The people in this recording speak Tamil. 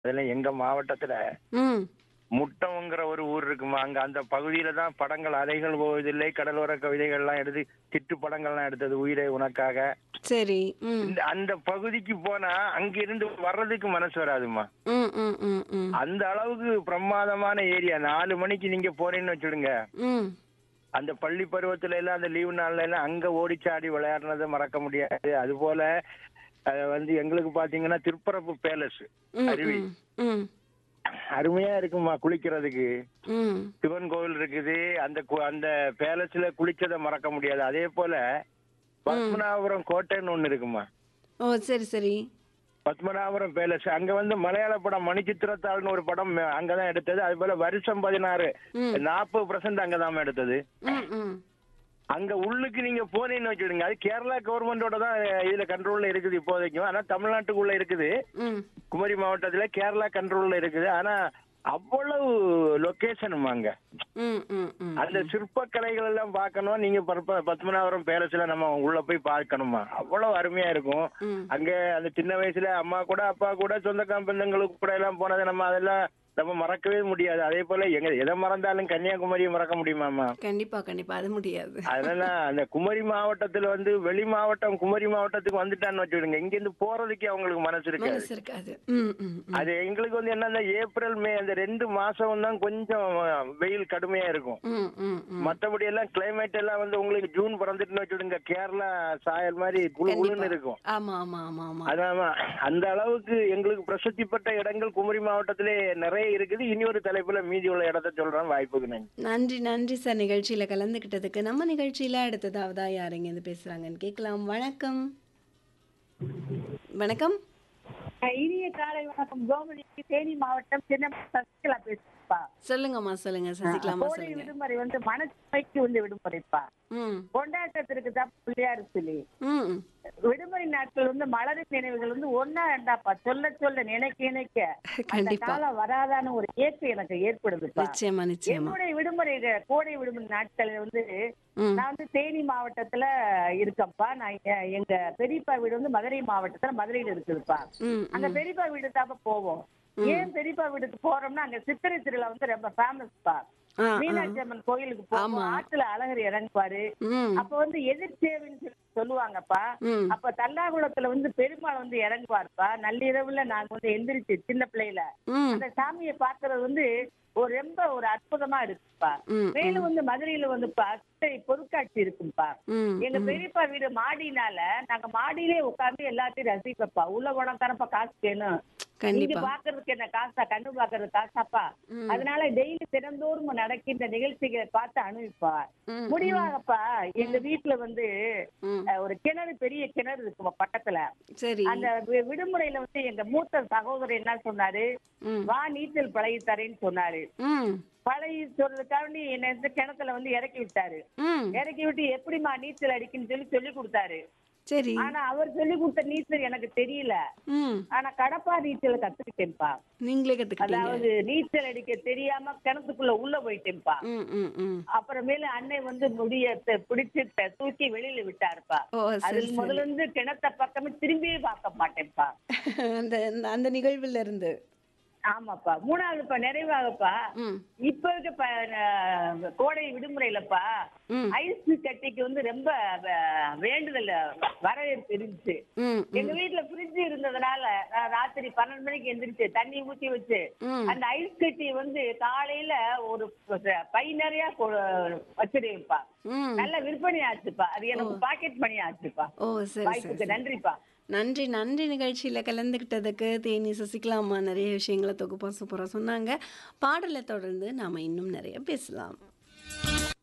அதுல எங்க மாவட்டத்துல ம் முட்டம்ங்கிற ஒரு ஊர் இருக்குமா அங்க அந்த பகுதியில தான் படங்கள் அலைகள் போவதில்லை கடலோர கவிதைகள்லாம் எடுத்து திட்டு படங்கள்லாம் எடுத்தது உயிரை உனக்காக சரி ம் இந்த அந்த பகுதிக்கு போனா அங்கிருந்து வர்றதுக்கு மனசு வராதுமா ம் ம் ம் ம் அந்த அளவுக்கு பிரமாதமான ஏரியா நாலு மணிக்கு நீங்க போறீங்கன்னு வச்சுடுங்க ம் அந்த பள்ளி பருவத்துல எல்லாம் அந்த லீவு நாள்ல எல்லாம் அங்க ஓடிச்சாடி விளையாடுனதை மறக்க முடியாது அது போல அஹ், வந்து எங்களுக்கு பாத்தீங்கன்னா திருப்பரப்பு பேலஸ் ம் அருவி ம் ம் அருமையா இருக்குமா குளிக்கிறதுக்கு ம் சிவன் கோவில் இருக்குது அந்த கு- அந்த பேலஸ்ல குளிச்சதை மறக்க முடியாது அதே போல பத்மநாபபுரம் கோட்டைன்னு ஒண்ணு இருக்குமா ஓ சரி சரி பத்மநாபபுரம் பேலஸ் அங்க வந்து மலையாள படம் மணிச்சித்திரத்தாள்னு ஒரு படம் மே- அங்கதான் எடுத்தது அது போல வருஷம் பதினாறு ம். நாற்பது பர்சன்ட் அங்கதான் எடுத்தது ம் ம் அங்க உள்ளுக்கு நீங்க போனீங்கன்னு வச்சுடுங்க அது கேரளா கவர்மெண்டோட தான் இதுல கண்ட்ரோல்ல இருக்குது இப்போதைக்கும் ஆனா தமிழ்நாட்டுக்குள்ள இருக்குது ம் குமரி மாவட்டத்துல கேரளா கண்ட்ரோல்ல இருக்குது ஆனா அவ்வளவு லொகேஷனும் அங்க ம் ம் ம் அந்த சிற்பக்கலைகள் எல்லாம் பார்க்கணும் நீங்க பற்ப- பத்மநாபபுரம் பேலஸ்ல நம்ம உள்ள போய் பார்க்கணுமா அவ்வளவு அருமையா இருக்கும் ம் அங்க அந்த சின்ன வயசுல அம்மா கூட அப்பா கூட சொந்த பந்தங்களுக்கு கூட எல்லாம் போனது நம்ம அதெல்லாம் நம்ம மறக்கவே முடியாது அதே போல எங்க எதை மறந்தாலும் கன்னியாகுமரியை மறக்க முடியுமாமா கண்டிப்பா கண்டிப்பா அது முடியாது அதனால அந்த குமரி மாவட்டத்துல வந்து வெளி மாவட்டம் குமரி மாவட்டத்துக்கு வந்துட்டான்னு வச்சுடுங்க இங்க இருந்து போறதுக்கே அவங்களுக்கு மனசு இருக்காது மனசு இருக்காது ம் ம் ம். அது எங்களுக்கு வந்து என்னன்னா ஏப்ரல் மே அந்த ரெண்டு மாசம் தான் கொஞ்சம் வெயில் கடுமையா இருக்கும் ம் ம் ம் மத்தபடி எல்லாம் கிளைமேட் எல்லாம் வந்து உங்களுக்கு ஜூன் பிறந்துட்டுன்னு வச்சுடுங்க கேரளா சாயல் மாதிரி குளு குளுன்னு இருக்கும் ஆமா ஆமா ஆமா ஆமா அதான் அந்த அளவுக்கு எங்களுக்கு பிரசித்தி பெற்ற இடங்கள் குமரி மாவட்டத்திலே நிறைய இருக்குது இனி ஒரு தலைப்புல மீதி உள்ள இடத்த சொல்றேன் வாய்ப்புக்கு நன்றி நன்றி நன்றி சார் நிகழ்ச்சியில கலந்துக்கிட்டதுக்கு நம்ம நிகழ்ச்சியில அடுத்ததாவதா யாருங்க இருந்து பேசுறாங்கன்னு கேட்கலாம் வணக்கம் வணக்கம் அஹ் இனிய காலை வணக்கம் கோமதி தேனி மாவட்டம் சின்ன சசிகலா பேசுப்பா சொல்லுங்கம்மா சொல்லுங்க சசிகலாமா கோடை சொல்லுங்க விடுமுறை வந்து மனசுமைக்கு வந்து விடுமுறைப்பா ம் கொண்டாட்டத்திற்கு தான் பிள்ளையாரு சொல்லி ம் விடுமுறை நாட்கள் வந்து மலரும் நினைவுகள் வந்து ஒன்னா ரெண்டாப்பா சொல்ல சொல்ல நினைக்க நினைக்க அந்த கண்டிப்பா காலம் வராதான ஒரு ஏக்கம் எனக்கு ஏற்படுதுப்பா நிச்சயமா நிச்சயமா என்னுடைய விடுமுறை கோடை விடுமுறை நாட்கள் வந்து ம் நான் வந்து தேனி மாவட்டத்துல இருக்கேன்ப்பா நான் எ- எங்க பெரியப்பா வீடு வந்து மதுரை மாவட்டத்துல மதுரையில இருக்குதுப்பா ம் அங்க பெரியப்பா வீடு தாப்ப போவோம் ஏன் பெரியப்பா வீட்டுக்கு போறோம்னா அங்க சித்திரை திருவிழா வந்து ரொம்ப ஃபேமஸ்ப்பா ஆ ஆ மீனாட்சி அம்மன் கோயிலுக்கு போவோம் ஆமா. ஆத்துல அழகர் இறங்குவாரு ம் அப்ப வந்து எதிர்ச்சேவின்னு சொல்லி சொல்லுவாங்கப்பா ம் அப்ப தல்லாகுளத்துல வந்து பெருமாள் வந்து இறங்குவாருப்பா நள்ளிரவுல நாங்க வந்து எந்திரிச்சு சின்ன பிள்ளையில ம் அந்த சாமியை பாக்குறது வந்து ஒரு ரொம்ப ஒரு அற்புதமா இருக்குப்பா ம் மேலும் வந்து மதுரையில வந்துப்பா அத்தை பொருட்காட்சி இருக்குப்பா ம் எங்க பெரியப்பா வீடு மாடினால நாங்க மாடியிலே உட்கார்ந்து எல்லாத்தையும் ரசிப்பப்பா உள்ள போனக்காரப்பா காசு வேணும் நீங்க கண்டிப்பா பாக்குறதுக்கு என்ன காசா கண்ணு பாக்குறது காசாப்பா ம் அதனால டெய்லி தினந்தோறும் நடக்கின்ற நிகழ்ச்சிகளை பார்த்து அனுப்பிப்பா ம் முடிவாகப்பா எங்க வீட்டுல வந்து ம் அஹ், ஒரு கிணறு பெரிய கிணறு இருக்குமா பக்கத்துல சரி அந்த வி- விடுமுறையில வந்து எங்க மூத்த சகோதரர் என்ன சொன்னாரு ம் வா நீச்சல் பழகி தரேன்னு சொன்னாரு ம் பழகி சொல்றதுக்காண்டி என்ன இந்த கிணத்துல வந்து இறக்கி விட்டாரு ம் இறக்கி விட்டு எப்படிம்மா நீச்சல் அடிக்குன்னு சொல்லி சொல்லி கொடுத்தாரு சரி ஆனா அவர் சொல்லி கொடுத்த நீச்சல் எனக்கு தெரியல ம் ஆனா கடப்பா நீச்சல் கத்துக்கிட்டேன்ப்பா நீங்களே கத்துக்கிட்டீங்க அதாவது நீச்சல் அடிக்க தெரியாம கிணத்துக்குள்ள உள்ள போயிட்டேன்ப்பா ம் ம் ம் அப்புறமேல அன்னை வந்து முடிய த- பிடிச்சு த- தூக்கி வெளியில விட்டாருப்பா ஓ சரி அதில் சரி முதல்ல இருந்து கிணத்த பக்கமே திரும்பியே பார்க்க மாட்டேன்ப்பா அந்த அந்த நிகழ்வுல இருந்து ஆமாப்பா மூணாவது இப்ப நிறைவாகப்பா ம் இப்ப இருக்க ப- அஹ் கோடை விடுமுறையிலப்பா ம் ஐஸ் கட்டிக்கு வந்து ரொம்ப வ- வேண்டுதல் வரவேற்பு இருந்துச்சு ம் எங்க வீட்டுல ஃப்ரிட்ஜ் இருந்ததுனால நான் ராத்திரி பன்னெண்டு மணிக்கு எந்திரிச்சு தண்ணி ஊத்தி வச்சு ம் அந்த ஐஸ் கட்டி வந்து காலையில ஒரு ப- பை நிறைய வச்சிருப்பா ம் நல்ல விற்பனை ஆச்சுப்பா அது எனக்கு பாக்கெட் மணி ஆச்சுப்பா ஓ சரி சரி வாய்ப்புக்கு நன்றிப்பா நன்றி நன்றி நிகழ்ச்சியில் கலந்துக்கிட்டதுக்கு தேனி சசிகலா அம்மா நிறைய விஷயங்களை தொகுப்பாக சூப்பராக சொன்னாங்க பாடலை தொடர்ந்து நாம் இன்னும் நிறைய பேசலாம்